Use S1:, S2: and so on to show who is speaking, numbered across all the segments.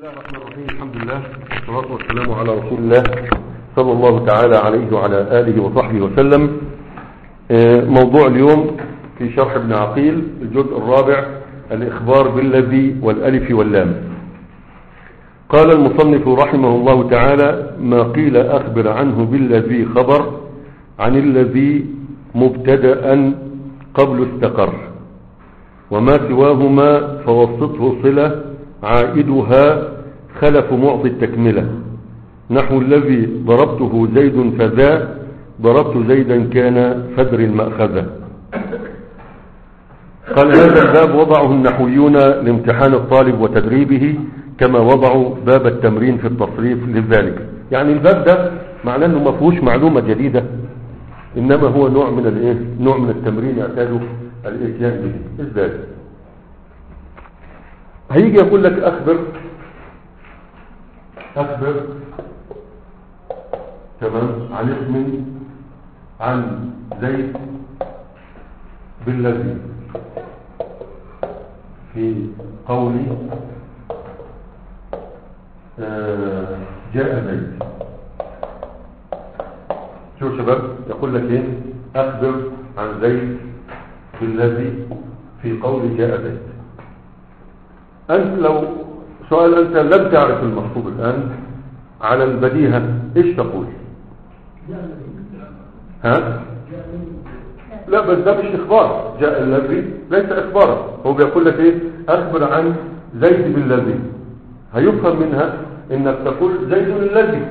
S1: الله الرحمن الرحيم الحمد لله والصلاة والسلام على رسول الله صلى الله تعالى عليه وعلى آله وصحبه وسلم آه، موضوع اليوم في شرح ابن عقيل الجزء الرابع الإخبار بالذي والألف واللام قال المصنف رحمه الله تعالى ما قيل أخبر عنه بالذي خبر عن الذي مبتدأ قبل استقر وما سواهما فوسطه صلة عائدها خلف معطي التكملة نحو الذي ضربته زيد فذا ضربت زيدا كان فدر المأخذة قال هذا الباب وضعه النحويون لامتحان الطالب وتدريبه كما وضعوا باب التمرين في التصريف لذلك يعني الباب ده معناه انه ما فيهوش معلومة جديدة انما هو نوع من الايه نوع من التمرين يعتاده الاتيان به ازاي هيجي يقول لك اخبر اخبر تمام عن اسم عن زيد بالذي في قولي آه جاء زيد شو شباب يقول لك ايه اخبر عن زيد بالذي في قولي جاء زيد أنت لو سؤال أنت لم تعرف المخطوب الآن على البديهة إيش تقول ها لا بس ده مش إخبار جاء الذي ليس إخبارا هو بيقول لك إيه أخبر عن زيد بالذي هيفهم منها إنك تقول زيد الذي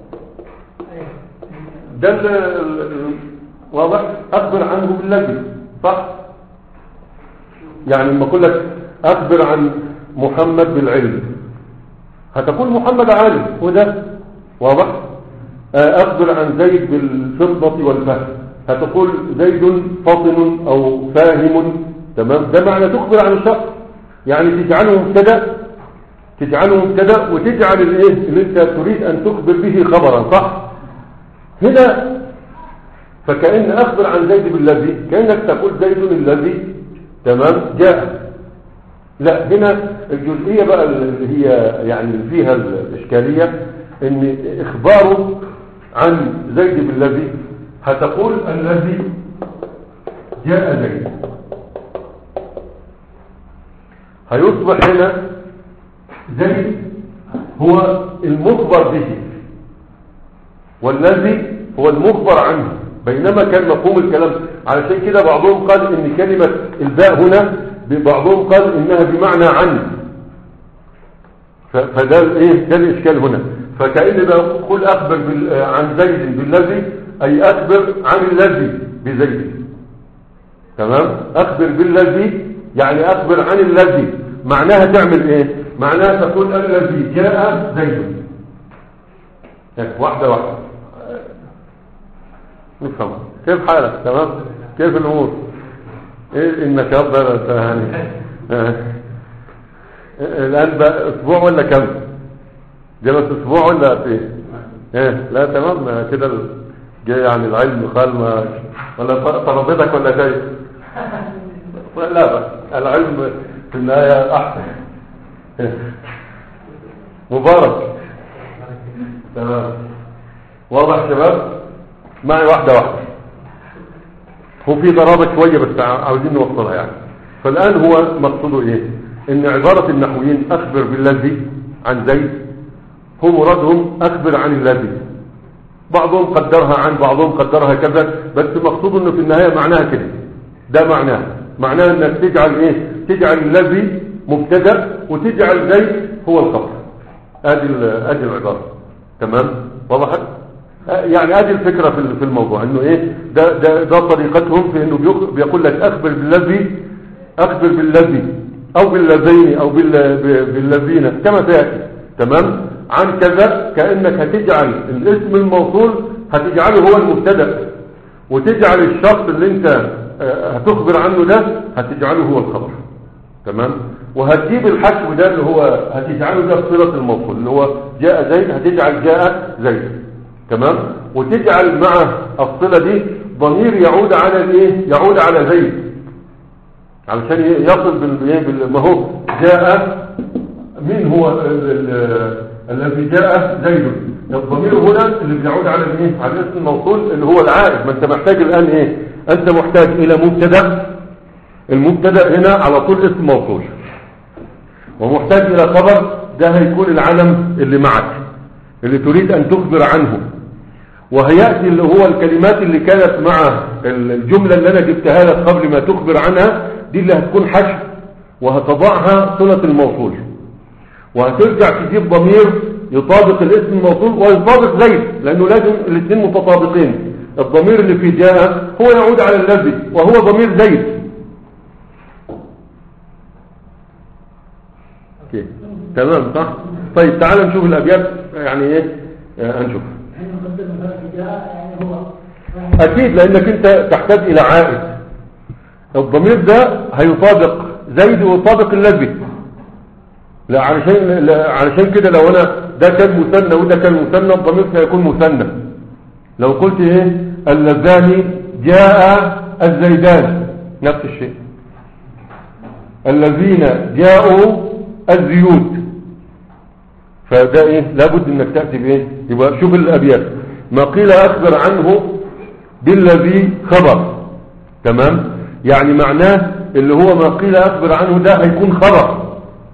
S1: ده واضح أخبر عنه بالذي صح يعني لما أقول لك أخبر عن محمد بالعلم هتقول محمد عالم وده واضح أخبر عن زيد بالفضة والفهم هتقول زيد فطن أو فاهم تمام ده معنى تخبر عن الشخص يعني تجعله مبتدا تجعله مبتدا وتجعل الايه اللي انت تريد ان تخبر به خبرا صح هنا فكأن أخبر عن زيد بالذي كأنك تقول زيد الذي تمام جاء لا هنا الجزئية بقى اللي هي يعني اللي فيها الإشكالية ان إخباره عن زيد بالذي هتقول الذي جاء زيد هيصبح هنا زيد هو المخبر به والذي هو المخبر عنه بينما كان مفهوم الكلام علشان كده بعضهم قال ان كلمة الباء هنا بعضهم قال انها بمعنى عن فده ايه ده الاشكال هنا فكأن بقول اخبر عن زيد بالذي اي اخبر عن الذي بزيد تمام اخبر بالذي يعني اخبر عن الذي معناها تعمل ايه معناها تقول الذي جاء زيد واحدة واحدة نفهم كيف حالك تمام كيف الامور ايه النشاط ده انت يعني آه. الان بقى اسبوع ولا كم جلس اسبوع ولا ايه ايه لا تمام كده جاي يعني العلم قال ما ولا تربيتك ولا شيء لا بقى العلم في النهاية احسن مبارك تمام واضح شباب معي واحدة واحدة هو في ضرابة شوية بس عاوزين نوصلها يعني فالآن هو مقصوده ايه ان عبارة النحويين اخبر بالذي عن زيد هو مرادهم اخبر عن الذي بعضهم قدرها عن بعضهم قدرها كذا بس مقصود انه في النهاية معناها كده ده معناها معناها انك تجعل ايه تجعل الذي مبتدا وتجعل زيد هو الخبر ادي ادي العبارة تمام وضحت يعني ادي الفكرة في الموضوع انه ايه ده, ده, ده طريقتهم في انه بيقول لك اخبر بالذي اخبر بالذي او بالذين او بالذين كما تأتي تمام عن كذا كأنك هتجعل الاسم الموصول هتجعله هو المبتدا وتجعل الشخص اللي انت هتخبر عنه ده هتجعله هو الخبر تمام وهتجيب الحشو ده اللي هو هتجعله ده صلة الموصول اللي هو جاء زيد هتجعل جاء زيد تمام وتجعل مع الصلة دي ضمير يعود على الايه يعود على زيد علشان يصل بال ما هو جاء مين هو ال- ال- الذي جاء زيد الضمير هنا اللي بيعود على الايه على الاسم الموصول اللي هو العائد ما انت محتاج الان ايه انت محتاج الى مبتدا المبتدا هنا على طول اسم موصول ومحتاج الى خبر ده هيكون العلم اللي معك اللي تريد ان تخبر عنه وهيأتي اللي هو الكلمات اللي كانت مع الجملة اللي انا جبتها لك قبل ما تخبر عنها دي اللي هتكون حشو وهتضعها صلة الموصول وهترجع تجيب ضمير يطابق الاسم الموصول ويطابق زيد لانه لازم الاثنين متطابقين الضمير اللي في جاء هو يعود على الذي وهو ضمير زيد اوكي تمام صح طيب تعال نشوف الابيات يعني ايه آه، هنشوف
S2: يعني مقدم مثلا في جاء يعني هو
S1: اكيد لانك انت تحتاج الى عائد الضمير ده هيطابق زيد ويطابق الذي لا علشان لا علشان كده لو انا ده كان مثنى وده كان مثنى الضمير سيكون مثنى لو قلت ايه اللذان جاء الزيدان نفس الشيء الذين جاءوا الزيود فده ايه لابد انك تأتي بايه يبقى شوف الابيات ما قيل اخبر عنه بالذي خبر تمام يعني معناه اللي هو ما قيل اخبر عنه ده هيكون خبر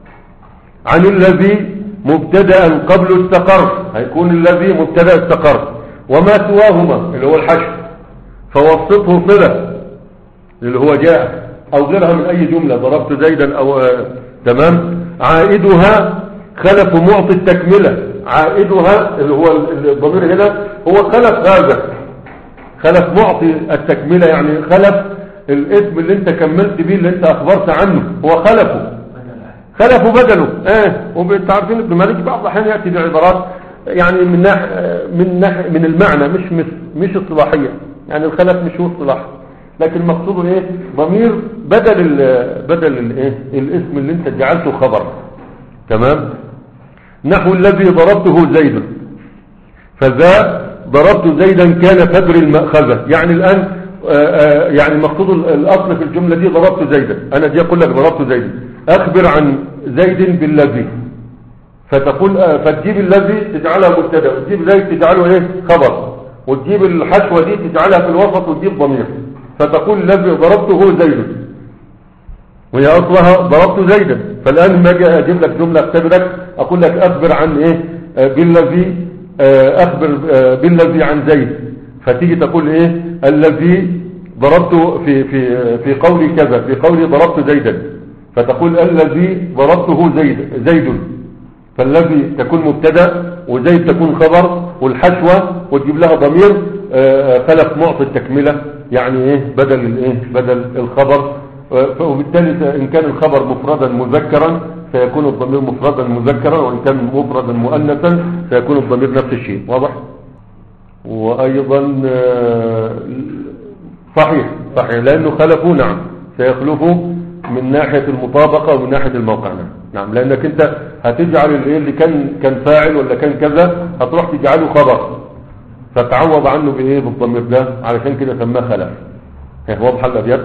S1: عن الذي مبتدا قبل استقر هيكون الذي مبتدا استقر وما سواهما اللي هو الحشر فوسطه صله اللي هو جاء او غيرها من اي جمله ضربت زيدا او آه، تمام عائدها خلف معطي التكمله عائدها اللي هو الضمير هنا هو خلف هذا خلف معطي التكمله يعني خلف الاسم اللي انت كملت بيه اللي انت اخبرت عنه هو خلفه خلفوا بدله اه وانت عارفين ابن مالك بعض الاحيان ياتي بعبارات يعني من ناح من ناح من المعنى مش مش مش اصطلاحيه يعني الخلف مش هو اصطلاح لكن مقصوده ايه ضمير بدل ال بدل الايه الاسم اللي انت جعلته خبر تمام نحو الذي ضربته زيدا فذا ضربت زيدا كان فدر المأخذة يعني الآن آه، آه، يعني مقصود ال- الأصل في الجملة دي ضربت زيدا أنا دي أقول لك ضربت زيدا أخبر عن زيد بالذي فتقول آه، فتجيب الذي تجعلها مبتدا وتجيب زيد تجعله ايه خبر وتجيب الحشوة دي تجعلها في الوسط وتجيب ضمير فتقول الذي ضربته زيد وهي أصلها ضربت زيدا فالآن لما أجي أجيب لك جملة اختبرك أقول لك أخبر عن إيه آه، بالذي آه، أخبر آه، بالذي عن زيد فتيجي تقول إيه الذي ضربت في في في قولي كذا في قولي ضربت زيدا فتقول الذي ضربته زيد زيد فالذي تكون مبتدا وزيد تكون خبر والحشوة وتجيب لها ضمير آه، خلف معطي التكملة يعني ايه بدل الايه بدل الخبر آه، وبالتالي ان كان الخبر مفردا مذكرا فيكون الضمير مفردا مذكرا وان كان مفردا مؤنثا فيكون الضمير نفس الشيء واضح وايضا آه، صحيح صحيح لانه خلفوا نعم سيخلفوا من ناحية المطابقة ومن ناحية الموقع نعم نعم لانك انت هتجعل الايه اللي كان كان فاعل ولا كان كذا هتروح تجعله خبر فتعوض عنه بايه بالضمير ده علشان كده سماه خلف هي واضحه الابيات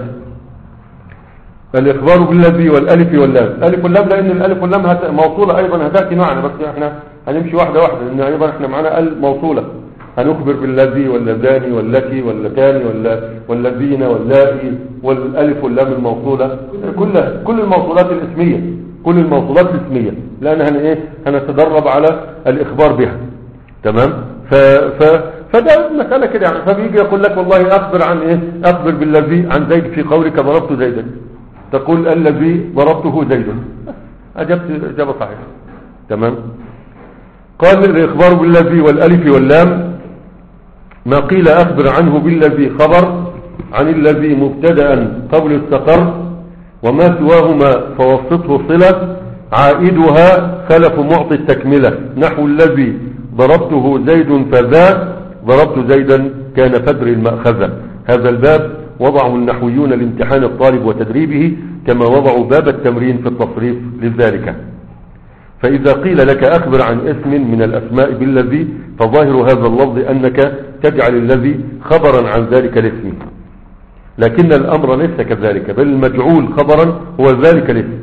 S1: الاخبار بالذي والالف واللام الالف واللام لان الالف واللام هت... موصوله ايضا هتاتي معنا بس احنا هنمشي واحده واحده لان ايضا احنا معانا ال موصوله هنخبر بالذي واللذان واللتي واللتان ولا والذين واللائي والالف واللام الموصوله كلها كل الموصولات الاسميه كل الموصولات الاسميه لان هن ايه هنتدرب على الاخبار بها تمام ف ف فده مسألة كده يعني فبيجي يقول لك والله أخبر عن إيه أخبر بالذي عن زيد في قولك ضربت زيدا تقول الذي ضربته زيد أجبت إجابة صحيحة تمام قال الإخبار بالذي والألف واللام ما قيل أخبر عنه بالذي خبر عن الذي مبتدا قبل استقر وما سواهما فوسطه صلة عائدها خلف معطي التكملة نحو الذي ضربته زيد فذا ضربت زيدا كان فدر المأخذة هذا الباب وضعه النحويون لامتحان الطالب وتدريبه كما وضعوا باب التمرين في التصريف لذلك فإذا قيل لك أخبر عن اسم من الأسماء بالذي فظاهر هذا اللفظ أنك تجعل الذي خبرا عن ذلك الاسم لكن الأمر ليس كذلك بل المجعول خبرا هو ذلك الاسم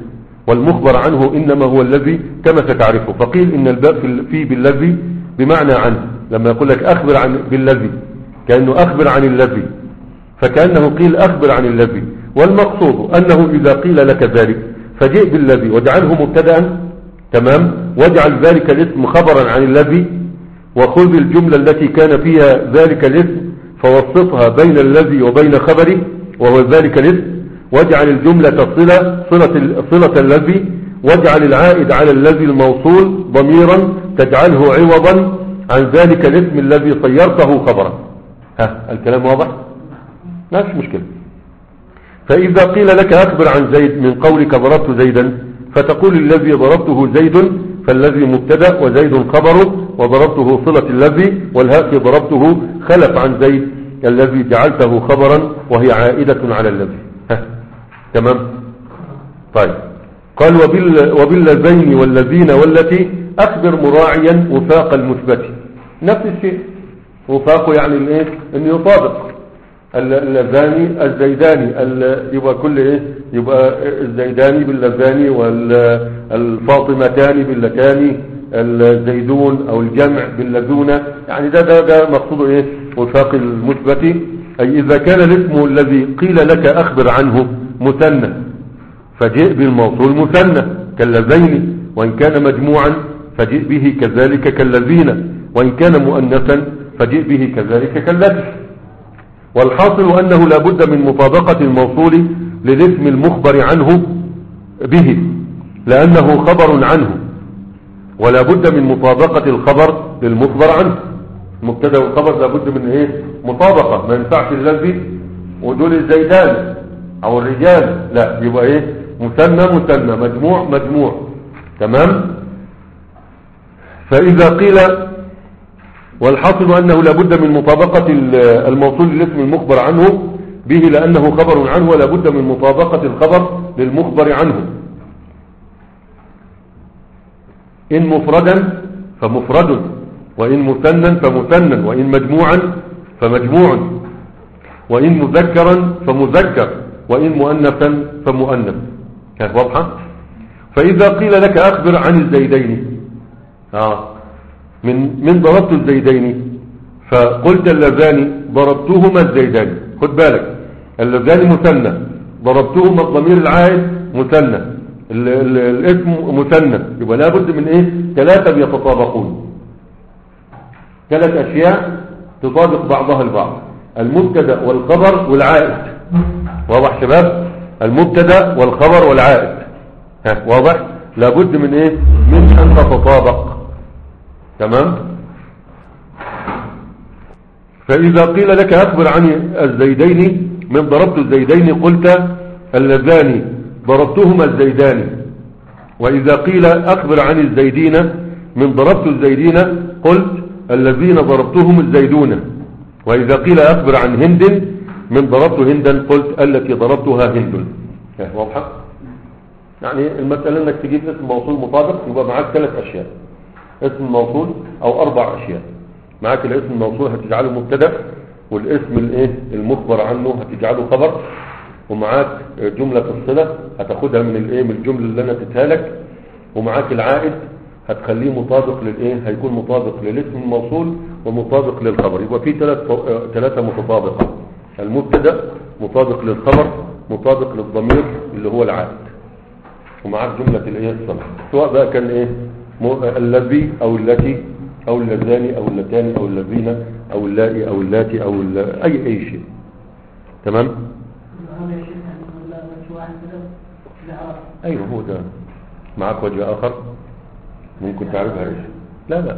S1: والمخبر عنه إنما هو الذي كما ستعرفه فقيل إن الباء في- في بالذي بمعنى عنه لما يقول لك أخبر عن بالذي كأنه أخبر عن الذي فكأنه قيل أخبر عن الذي والمقصود أنه إذا قيل لك ذلك فجئ بالذي واجعله مبتدا تمام واجعل ذلك الاسم خبرا عن الذي وخذ الجملة التي كان فيها ذلك الاسم فوسطها بين الذي وبين خبره وهو ذلك الاسم واجعل الجملة صلة صلة, صلة الذي واجعل العائد على الذي الموصول ضميرا تجعله عوضا عن ذلك الاسم الذي صيرته خبرا ها الكلام واضح لا فيش مشكلة فإذا قيل لك أخبر عن زيد من قولك ضربت زيدا فتقول الذي ضربته زيد فالذي مبتدا وزيد خبره وضربته صلة الذي والهاء في ضربته خلف عن زيد الذي جعلته خبرا وهي عائدة على الذي ها تمام طيب قال وبال وبالذين والذين والتي أخبر مراعيا وفاق المثبت نفس الشيء وفاقه يعني الايه ان يطابق ال- اللذاني الزيداني ال- يبقى كل ايه يبقى الزيداني باللذاني والفاطمتان باللتان الزيدون او الجمع باللذونة يعني ده ده ده مقصوده ايه وفاق المثبت اي اذا كان الاسم الذي قيل لك اخبر عنه مثنى فجئ بالموصول مثنى كاللذين وان كان مجموعا فجئ به كذلك كالذين وان كان مؤنثا فجئ به كذلك كالذي والحاصل أنه لا بد من مطابقة الموصول للاسم المخبر عنه به لأنه خبر عنه ولا بد من مطابقة الخبر للمخبر عنه المبتدا والخبر لا بد من ايه مطابقة ما ينفعش الذي ودول الزيدان او الرجال لا يبقى ايه مثنى مثنى مجموع مجموع تمام فإذا قيل والحاصل أنه لابد من مطابقة ال- الموصول للاسم المخبر عنه به لأنه خبر عنه ولا بد من مطابقة الخبر للمخبر عنه إن مفردا فمفرد وإن مثنى فمثنى وإن مجموعا فمجموع وإن مذكرا فمذكر وإن مؤنثا فمؤنث كانت واضحة فإذا قيل لك أخبر عن الزيدين آه من من ضربت الزيدين فقلت اللذان ضربتهما الزيدان خد بالك اللذان مثنى ضربتهما الضمير العائد مثنى ال- ال- الاسم مثنى يبقى لابد من ايه ثلاثة بيتطابقون ثلاث اشياء تطابق بعضها البعض المبتدا والخبر والعائد واضح شباب المبتدا والخبر والعائد ها واضح لابد من ايه من ان تتطابق تمام فإذا قيل لك أخبر عن الزيدين من ضربت الزيدين قلت اللذان ضربتهما الزيدان وإذا قيل أخبر عن الزيدين من ضربت الزيدين قلت الذين ضربتهم الزيدون وإذا قيل أخبر عن هند من ضربت هندا قلت التي ضربتها هند ها، واضحة يعني المسألة انك تجيب اسم موصول مطابق يبقى معاك ثلاث اشياء اسم موصول او اربع اشياء معاك الاسم الموصول هتجعله مبتدا والاسم الايه المخبر عنه هتجعله خبر ومعاك جملة الصلة هتاخدها من الايه من الجملة اللي انا اديتها لك ومعاك العائد هتخليه مطابق للايه هيكون مطابق للاسم الموصول ومطابق للخبر يبقى في ثلاث ثلاثة متطابقة المبتدا مطابق للخبر مطابق للضمير اللي هو العائد ومعاك جملة الايه الصلة سواء بقى كان ايه م- الذي او التي او اللذان او اللتان او الذين او اللائي او اللاتي او الل- اي اي شيء تمام
S2: هذا الشيء يعني ولا بس واحد كده له عرف.
S1: ايوه هو ده معاك وجه اخر ممكن تعرفها ايش لا لا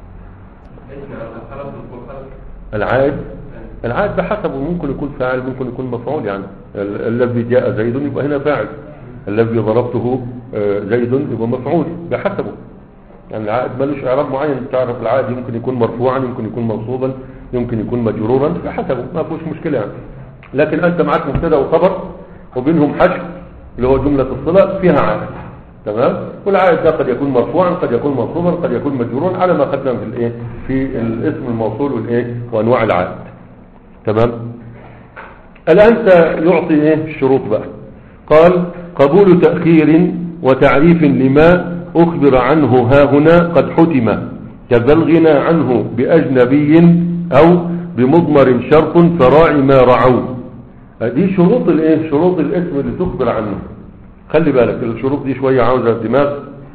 S1: العائد العائد بحسبه ممكن يكون فاعل ممكن يكون مفعول يعني ال- الذي جاء زيد يبقى هنا فاعل الذي ضربته آه، زيد يبقى مفعول بحسبه يعني العائد ملوش اعراب معين تعرف العائد يمكن يكون مرفوعا يمكن يكون منصوبا يمكن يكون مجرورا بحسبه ما فيهوش مشكله يعني لكن انت معاك مبتدا وخبر وبينهم حشو اللي هو جمله الصله فيها عائد تمام والعائد ده قد يكون مرفوعا قد يكون منصوبا قد يكون مجرورا على ما قدم في الايه في الاسم الموصول والايه وانواع العائد تمام الآن يعطي ايه الشروط بقى قال قبول تأخير وتعريف لما أخبر عنه ها هنا قد حتم كذا الغنى عنه بأجنبي أو بمضمر شرط فراعي ما رعوا دي شروط الايه شروط الاسم اللي تخبر عنه خلي بالك الشروط دي شوية عاوزة دماغ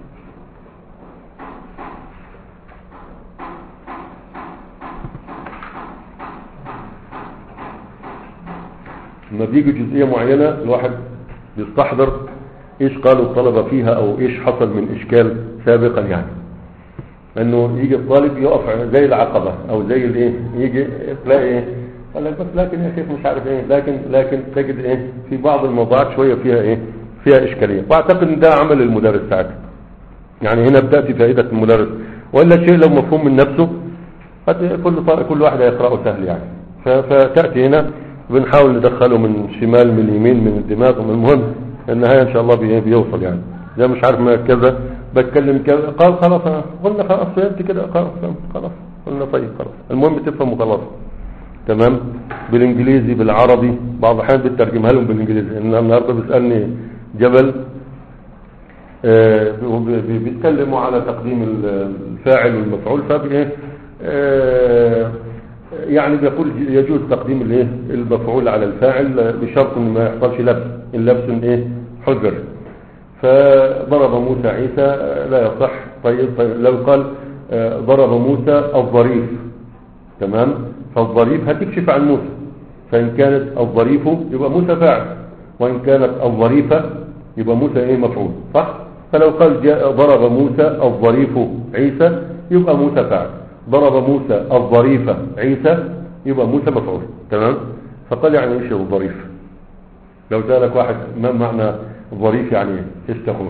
S1: لما بيجي جزئية معينة الواحد بيستحضر ايش قالوا الطلبة فيها او ايش حصل من اشكال سابقا يعني انه يجي الطالب يقف زي العقبة او زي الايه يجي تلاقي ايه قال لك بس لكن يا شيخ مش عارف ايه لكن لكن تجد ايه في بعض الموضوعات شوية فيها ايه فيها اشكالية واعتقد ان ده عمل المدرس ساعتها يعني هنا بتأتي فائدة المدرس وإلا الشيء لو مفهوم من نفسه قد كل طالب كل واحد هيقرأه سهل يعني ف- فتأتي هنا بنحاول ندخله من شمال من يمين من الدماغ من المهم النهاية ان شاء الله بي- بيوصل يعني زي مش عارف ما كذا بتكلم كذا قال خلاص أنا قلنا خلاص فهمت كده خلاص فهمت خلاص قلنا طيب خلاص المهم تفهم وخلاص تمام بالانجليزي بالعربي بعض الاحيان بترجمها لهم بالانجليزي ان النهارده بيسالني جبل آه، بي- بي- بيتكلموا على تقديم ال- الفاعل والمفعول فبإيه آه، يعني بيقول يجوز تقديم الايه المفعول على الفاعل بشرط ان ما يحصلش لبس اللبس ايه حذر فضرب موسى عيسى آه، لا يصح طيب, طيب لو قال آه، ضرب موسى الظريف تمام فالظريف هتكشف عن موسى فإن كانت الظريف يبقى موسى فاعل وإن كانت الظريفة يبقى موسى ايه مفعول صح فلو قال جاء ضرب موسى الظريف عيسى يبقى موسى فاعل ضرب موسى الظريفة عيسى يبقى موسى مفعول تمام فقال يعني ايش الظريف لو سألك واحد ما معنى ظريف يعني ايه ايش تقول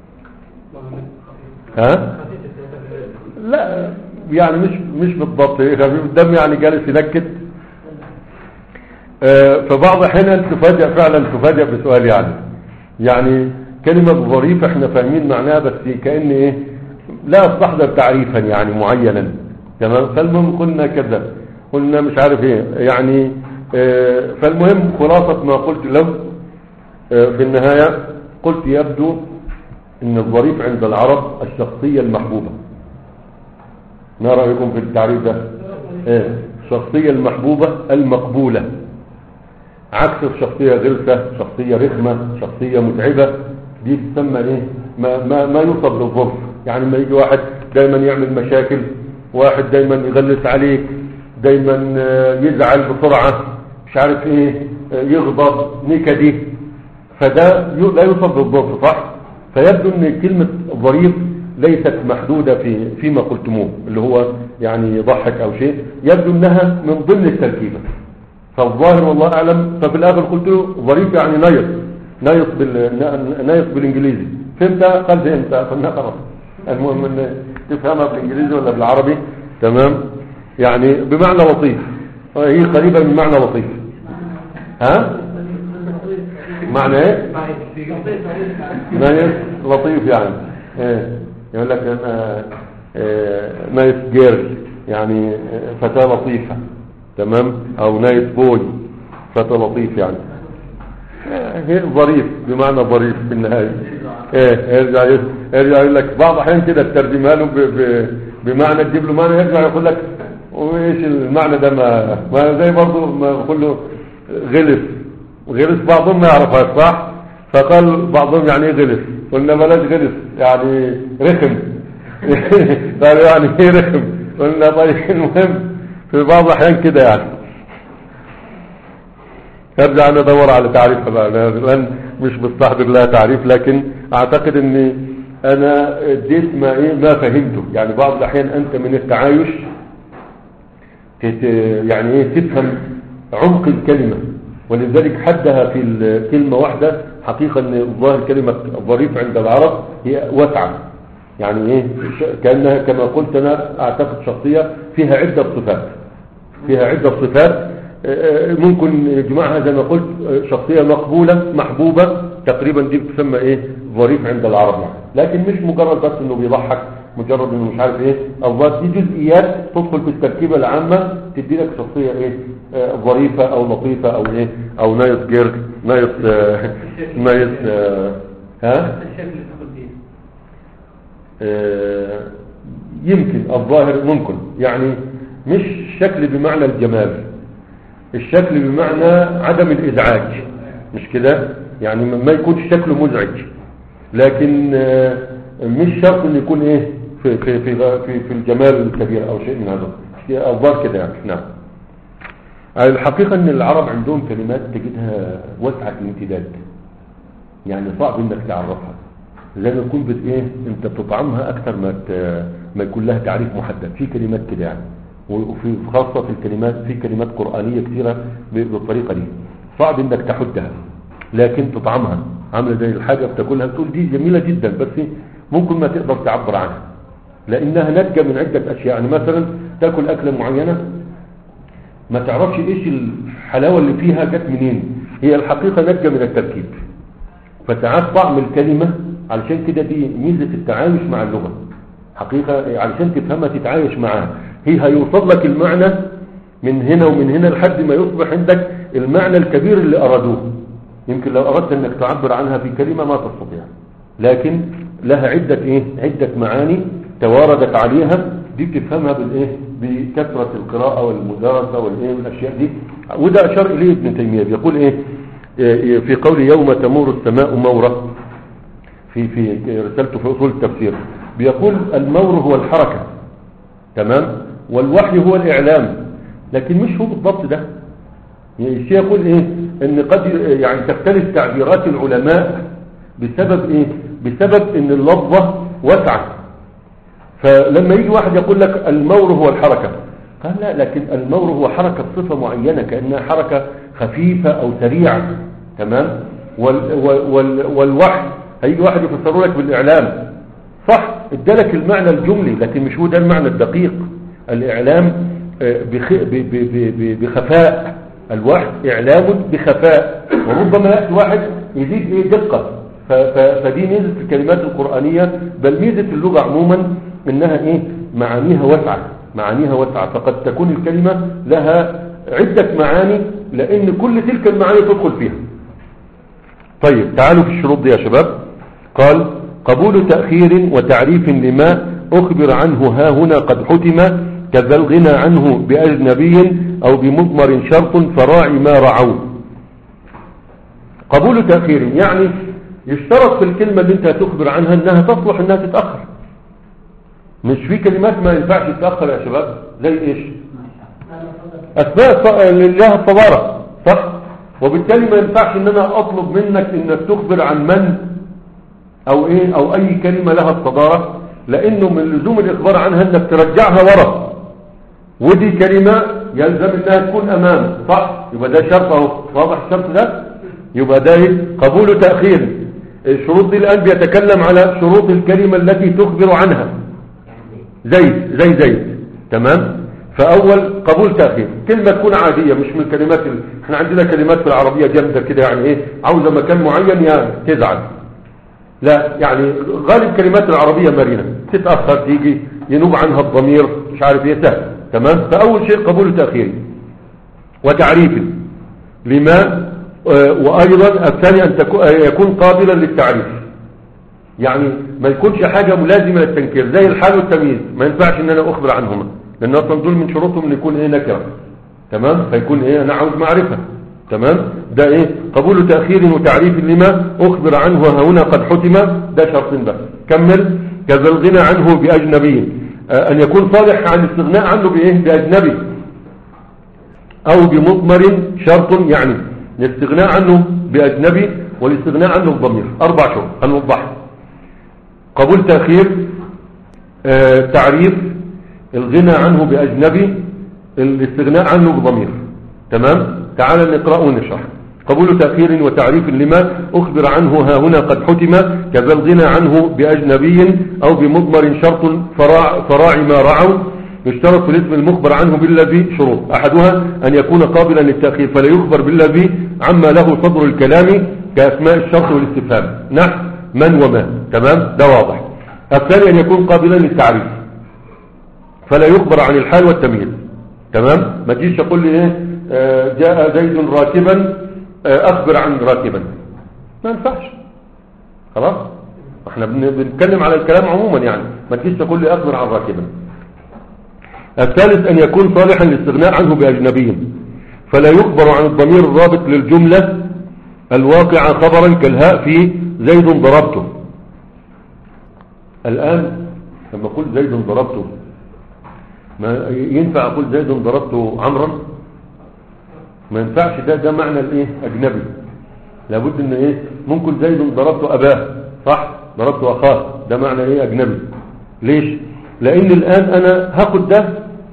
S1: ها لا يعني مش مش بالضبط إيه، خفيف الدم يعني جالس ينكت آه، فبعض الاحيان تفاجئ فعلا تفاجئ بسؤال يعني يعني كلمة ظريف احنا فاهمين معناها بس كأن ايه لا استحضر تعريفا يعني معينا تمام فالمهم قلنا كذا قلنا مش عارف ايه يعني آه، فالمهم خلاصة ما قلت له آه، في النهاية قلت يبدو ان الظريف عند العرب الشخصية المحبوبة ما رأيكم في التعريف ده ايه الشخصية المحبوبة المقبولة عكس الشخصية غلسة شخصية رخمة شخصية متعبة دي تسمى ايه ما, ما, ما يوصف للظرف يعني ما يجي واحد دايما يعمل مشاكل واحد دايما يغلس عليك دايما آه، يزعل بسرعة مش عارف ايه آه، يغضب نكدي فده ي- لا يوصف بالظرف صح فيبدو ان كلمة ظريف ليست محدودة في فيما قلتموه اللي هو يعني يضحك او شيء يبدو انها من ضمن التركيبة فالظاهر والله اعلم ففي الاخر قلت له ظريف يعني نايص نايص بال نايص بالانجليزي فهمت قال فهمت قلنا خلاص المهم ان تفهمها بالانجليزي ولا بالعربي تمام يعني بمعنى لطيف هي قريبة من معنى لطيف ها معنى ايه نايس لطيف يعني ايه يقول لك انا نايس جيرل يعني آه، فتاة لطيفة تمام او نايس بوي فتى لطيف يعني آه، هي ظريف بمعنى ظريف في النهاية ايه يرجع يس- يرجع يقول لك بعض الاحيان كده تترجمها له ب- ب- بمعنى تجيب له معنى يرجع يقول لك وايش المعنى ده ما, ما زي برضه ما يقول له غلس غلس بعضهم ما يعرفها صح فقال بعضهم يعني ايه غلس قلنا بلاش غلس يعني رخم قالوا يعني ايه رخم قلنا طيب المهم في بعض الاحيان كده يعني ارجع ندور على تعريفها بقى أنا الان مش بستحضر لها تعريف لكن اعتقد ان انا اديت ما ايه ما فهمته يعني بعض الاحيان انت من التعايش تت يعني ايه تفهم عمق الكلمة ولذلك حدها في الكلمة واحدة حقيقة ان ظاهر كلمة الظريف عند العرب هي واسعة يعني ايه ش- كأنها كما قلت انا اعتقد شخصية فيها عدة صفات فيها عدة صفات آه، ممكن يجمعها زي ما قلت آه، شخصية مقبولة محبوبة تقريبا دي بتسمى ايه ظريف عند العرب يعني لكن مش مجرد بس انه بيضحك مجرد انه مش عارف ايه الظاهر دي جزئيات تدخل في التركيبة العامة تدي لك شخصية ايه آه، ظريفة او لطيفة او ايه او نايس جيرك نايس آه، نايس آه، ها
S2: الشكل اللي تاخد فيه
S1: آه، يمكن الظاهر ممكن يعني مش الشكل بمعنى الجمال الشكل بمعنى عدم الإزعاج مش كده يعني ما يكونش شكله مزعج لكن آه، مش شرط انه يكون ايه في في في في, في الجمال الكبير او شيء من هذا الظاهر كده يعني نعم الحقيقة ان العرب عندهم كلمات تجدها وسعة الامتداد يعني صعب انك تعرفها زي ما يكون بت ايه انت بتطعمها اكثر ما ت- ما يكون لها تعريف محدد في كلمات كده يعني وفي خاصة في الكلمات في كلمات قرآنية كثيرة ب- بالطريقة دي صعب انك تحدها لكن تطعمها عاملة زي الحاجة بتاكلها تقول دي جميلة جدا بس ممكن ما تقدر تعبر عنها لانها ناتجة من عدة اشياء يعني مثلا تاكل اكلة معينة ما تعرفش ايش الحلاوة اللي فيها جت منين هي الحقيقة ناتجة من التركيب فتعاد طعم الكلمة علشان كده دي ميزة التعايش مع اللغة حقيقة علشان تفهمها تتعايش معاها هي هيوصل لك المعنى من هنا ومن هنا لحد ما يصبح عندك المعنى الكبير اللي أرادوه يمكن لو أردت أنك تعبر عنها في كلمة ما تستطيع لكن لها عدة إيه عدة معاني تواردت عليها دي بتفهمها بالإيه بكثرة القراءة والمدارسة والإيه والأشياء دي وده أشار إليه ابن تيمية بيقول إيه إيه في قول يوم تمور السماء مورة في في رسالته في أصول التفسير بيقول المور هو الحركة تمام والوحي هو الإعلام لكن مش هو بالضبط ده يعني الشيء يقول ايه ان قد يعني تختلف تعبيرات العلماء بسبب ايه بسبب ان اللفظة واسعة فلما يجي واحد يقول لك المور هو الحركة قال لا لكن المور هو حركة صفة معينة كأنها حركة خفيفة او سريعة تمام وال وال والوحي هيجي واحد يفسره لك بالاعلام صح ادالك المعنى الجملي لكن مش هو ده المعنى الدقيق الاعلام آه، بخ... ب... ب... ب... ب... بخفاء الوحي اعلام بخفاء وربما ياتي واحد يزيد ايه دقه ف... ف... فدي ميزه الكلمات القرانيه بل ميزه اللغه عموما انها ايه معانيها واسعه معانيها واسعه فقد تكون الكلمه لها عده معاني لان كل تلك المعاني تدخل فيها طيب تعالوا في الشروط دي يا شباب قال قبول تأخير وتعريف لما أخبر عنه ها هنا قد حتم كذا الغنى عنه بأجنبي أو بمضمر شرط فراعي ما رعوا قبول تأخير يعني يشترط في الكلمة اللي انت هتخبر عنها انها تصلح انها تتأخر مش في كلمات ما ينفعش تتأخر يا شباب زي ايش أسماء ص- لله الصبارة صح وبالتالي ما ينفعش ان انا اطلب منك انك تخبر عن من او ايه او اي كلمة لها الصدارة لانه من لزوم الاخبار عنها انك ترجعها ورا ودي كلمة يلزم انها تكون امام صح يبقى ده شرط اهو واضح الشرط ده يبقى ده إيه؟ قبول تأخير الشروط دي الان بيتكلم على شروط الكلمة التي تخبر عنها زيد زي زيد تمام فاول قبول تأخير كلمة تكون عادية مش من كلمات ال... احنا عندنا كلمات في العربية جامدة كده يعني ايه عاوزة مكان معين يا تزعل لا يعني غالب كلمات العربية مرنة تتأخر تيجي ينوب عنها الضمير مش عارف ايه سهل تمام فأول شيء قبول تأخيري وتعريف لما آه، وأيضا الثاني أن تكو- آه، يكون قابلا للتعريف يعني ما يكونش حاجة ملازمة للتنكير زي الحال والتمييز ما ينفعش ان انا اخبر عنهما لان اصلا دول من شروطهم ان يكون ايه نكرة تمام فيكون ايه انا عاوز معرفة تمام ده ايه قبول تأخير وتعريف لما اخبر عنه ها هنا قد حتم ده شرط بس كمل كذا الغنى عنه بأجنبي آه، ان يكون صالح عن الاستغناء عنه بايه بأجنبي او بمضمر شرط يعني الاستغناء عنه بأجنبي والاستغناء عنه بضمير اربع شروط هنوضحها قبول تأخير آه، تعريف الغنى عنه بأجنبي الاستغناء عنه بضمير تمام تعال نقرأ ونشرح قبول تأخير وتعريف لما أخبر عنه ها هنا قد حتم كذا الغنى عنه بأجنبي أو بمضمر شرط فراع فراعي ما رعوا يشترط في الاسم المخبر عنه بالذي شروط أحدها أن يكون قابلا للتأخير فلا يخبر بالذي عما له صدر الكلام كأسماء الشرط والاستفهام نحو من وما تمام ده واضح الثاني أن يكون قابلا للتعريف فلا يخبر عن الحال والتمييز تمام ما تجيش تقول لي ايه آه، جاء زيد راكبا آه، اخبر عن راكبا ما ينفعش خلاص احنا بن- بنتكلم على الكلام عموما يعني ما تجيش تقول لي اخبر عن راكبا الثالث ان يكون صالحا للاستغناء عنه باجنبي فلا يخبر عن الضمير الرابط للجملة الواقعة خبرا كالهاء في زيد ضربته الآن لما أقول زيد ضربته ما ينفع أقول زيد ضربته عمرا ما ينفعش ده ده معنى الايه اجنبي لابد ان ايه ممكن زيد ضربته اباه صح ضربته اخاه ده معنى ايه اجنبي ليش لان الان انا هاخد ده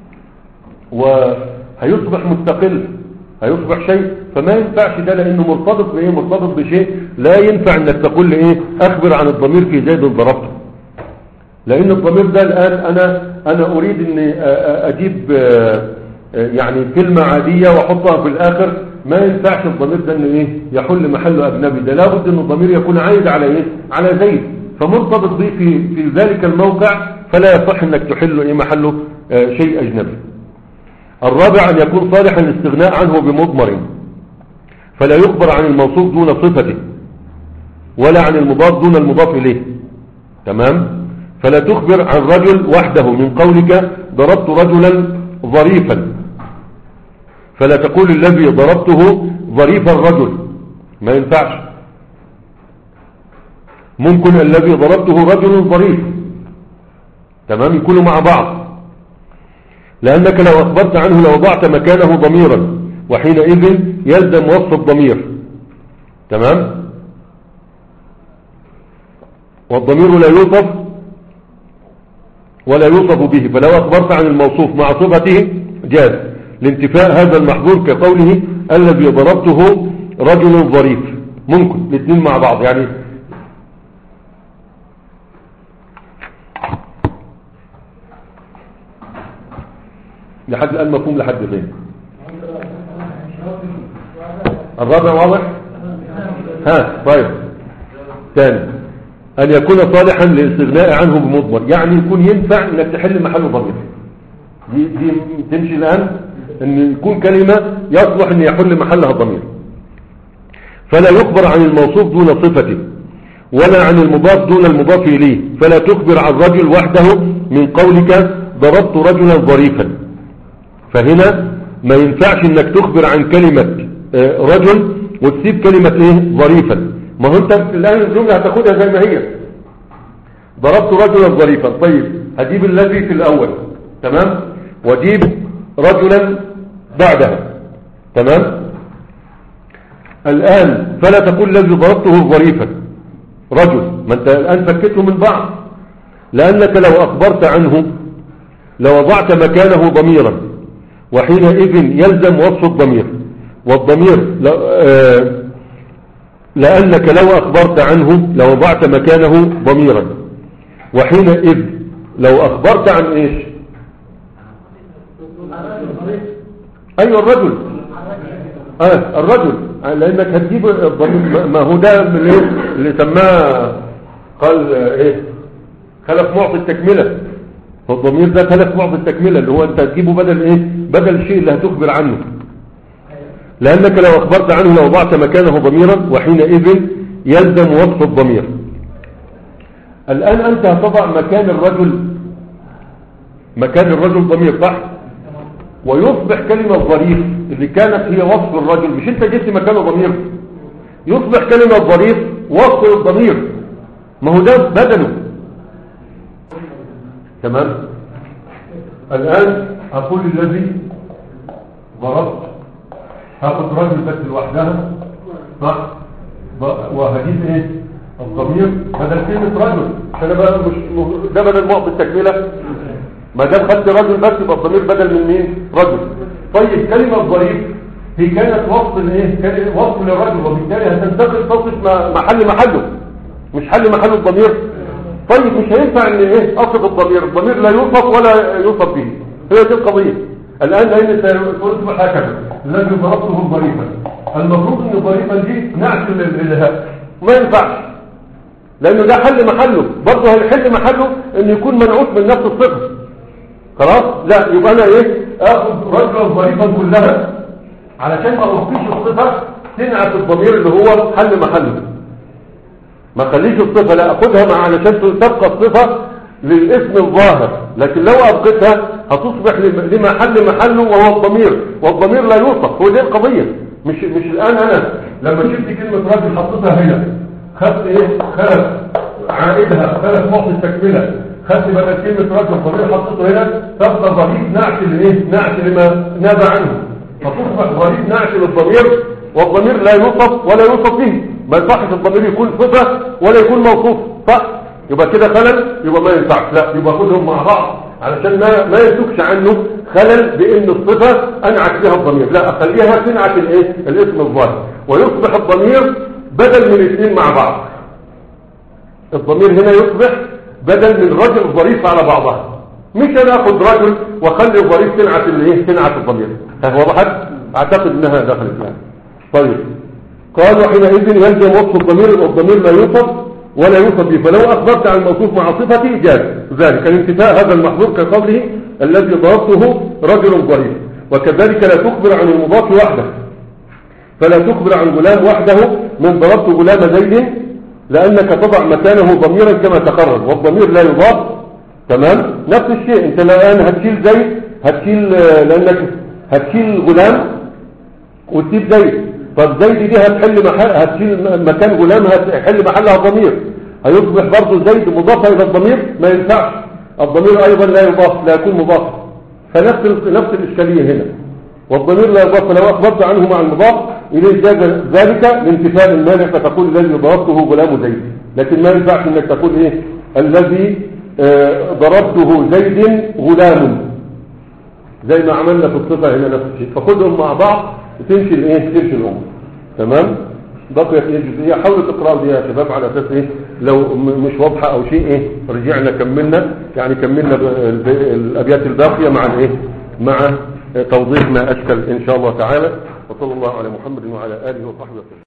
S1: وهيصبح مستقل هيصبح شيء فما ينفعش ده لانه مرتبط بايه مرتبط بشيء لا ينفع انك تقول لي ايه اخبر عن الضمير في زيد ضربته لان الضمير ده الان انا انا اريد اني أ- أ- اجيب آه، آه، يعني كلمة عادية واحطها في الاخر ما ينفعش الضمير ده انه ايه يحل محله اجنبي ده لابد ان الضمير يكون عايد على ايه على زيد فمرتبط به في في ذلك الموقع فلا يصح انك تحل ايه محله آه، شيء اجنبي الرابع ان يكون صالحا للاستغناء عنه بمضمر فلا يخبر عن الموصوف دون صفته ولا عن المضاف دون المضاف اليه تمام فلا تخبر عن رجل وحده من قولك ضربت رجلا ظريفا فلا تقول الذي ضربته ظريف الرجل ما ينفعش ممكن الذي ضربته رجل ظريف تمام يكونوا مع بعض لأنك لو أخبرت عنه لوضعت مكانه ضميرا وحينئذ يلزم وصف الضمير تمام والضمير لا يوصف ولا يوصف به فلو أخبرت عن الموصوف مع صفته جاز لانتفاء هذا المحظور كقوله الذي ضربته رجل ظريف ممكن الاثنين مع بعض يعني لحد الآن مفهوم لحد فين الرابع واضح ها طيب ثاني أن يكون صالحا للاستغناء عنه بمضمر يعني يكون ينفع انك تحل محله ضمير دي, دي تمشي الآن ان يكون كلمة يصلح ان يحل محلها ضمير فلا يخبر عن الموصوف دون صفته ولا عن المضاف دون المضاف إليه فلا تخبر عن رجل وحده من قولك ضربت رجلا ظريفا فهنا ما ينفعش انك تخبر عن كلمة آه، رجل وتسيب كلمة ايه ظريفا ما هو انت الان الجملة هتاخدها زي ما هي ضربت رجلا ظريفا طيب هجيب الذي في الاول تمام واجيب رجلا بعدها تمام الان فلا تقول الذي ضربته ظريفا رجل ما انت الان فكته من بعض لانك لو اخبرت عنه لوضعت مكانه ضميرا وحينئذ يلزم وصف الضمير والضمير ل- آه، لأنك لو أخبرت عنه لوضعت مكانه ضميرا وحينئذ لو أخبرت عن إيش أيوة الرجل آه الرجل آه، لأنك هتجيب الضمير ما- ما هو ده من إيه؟ اللي سماه قال آه، إيه خلف معطي التكملة فالضمير ده خلف معطي التكملة اللي هو أنت هتجيبه بدل إيه بدل الشيء اللي هتخبر عنه لأنك لو أخبرت عنه لو وضعت مكانه ضميرا وحينئذ يلزم وصف الضمير الآن أنت هتضع مكان الرجل مكان الرجل ضمير صح ويصبح كلمة ظريف اللي كانت هي وصف الرجل مش انت جبت مكانه ضمير يصبح كلمة ظريف وصف الضمير ما هو ده بدله تمام الآن أقول الذي ضربت هاخد راجل بس لوحدها صح ب- وهجيب ايه الضمير بدل كلمة رجل انا بقى مش م- ده بدل معطي التكملة ما دام خدت رجل بس يبقى الضمير بدل من مين رجل طيب كلمة ظريف هي كانت وصف الايه كان وصف للرجل وبالتالي هتنتقل تصف م- محل محله مش حل محل الضمير طيب مش هينفع ان ايه اصف الضمير الضمير لا يوصف ولا يوصف به هي دي القضية الان لان سيصبح هكذا الذي ضربته ظريفا المفروض ان ظريفا دي نعت للهاء ما ينفعش لانه ده حل محله برضه هيحل محله ان يكون منعوت من نفس الصفه خلاص لا يبقى انا ايه اخد رجلا ظريفا كلها علشان ما اضيفش الصفه تنعت الضمير اللي هو حل محله ما خليش الصفة لا اخدها مع علشان تبقى الصفة للاسم الظاهر لكن لو ابقيتها هتصبح لم- لمحل محله وهو الضمير والضمير لا يوصف هو دي القضية مش مش الان انا لما شفت كلمة راجل حطيتها هنا خدت ايه خلف عائدها خلف معطي التكملة خدت بدل كلمة رجل ضمير حطيته هنا تبقى ضريب نعت لايه نعت لما ناب عنه فتصبح ضريب نعت للضمير والضمير لا يوصف ولا يوصف به ما يصحش الضمير يكون صفة ولا يكون موصوف صح يبقى كده خلل يبقى ما ينفعش لا يبقى خدهم مع بعض علشان ما ما يسوقش عنه خلل بان الصفة انعت بها الضمير لا اخليها تنعت الايه الاسم الظاهر ويصبح الضمير بدل من الاثنين مع بعض الضمير هنا يصبح بدل من رجل الظريف على بعضها مش انا اخد رجل واخلي الظريف تنعت الايه تنعت الضمير ها وضحت اعتقد انها دخلت يعني طيب قالوا حينئذ يلزم وصف الضمير الضمير لا يوصف ولا يوصف به فلو اخبرت عن الموصوف مع صفته جاز ذلك الانتفاء هذا المحظور كقوله الذي ضربته رجل ظريف وكذلك لا تخبر عن المضاف وحده فلا تخبر عن غلام وحده من ضربت غلام زيد لأنك تضع مكانه ضميرا كما تقرر والضمير لا يضاف تمام نفس الشيء انت الآن هتشيل زيد هتشيل آه، لأنك هتشيل غلام وتسيب زيد طب زيد دي هتحل محل هتشيل مكان غلام هتحل محلها ضمير هيصبح برضه زيد مضافة إلى الضمير ما ينفعش الضمير أيضا لا يضاف لا يكون مضاف فنفس ال- نفس الإشكالية هنا والضمير لا يضاف لو أخبرت عنه مع المضاف إليه جاز ذلك لانتفاء المانع فتقول الذي ضربته غلام زيد لكن ما ينفعش انك تقول ايه الذي آه، ضربته زيد غلام زي ما عملنا في الصفة هنا نفس الشيء فخذهم مع بعض تمشي الايه تمشي الامور تمام بقيت ايه جزئيه حاولوا تقراوا دي يا شباب على اساس ايه لو م- مش واضحه او شيء ايه رجعنا كملنا يعني كملنا ب- ال- الابيات الباقيه مع الايه مع توضيح ما اشكل ان شاء الله تعالى وصلى الله على محمد وعلى اله وصحبه وسلم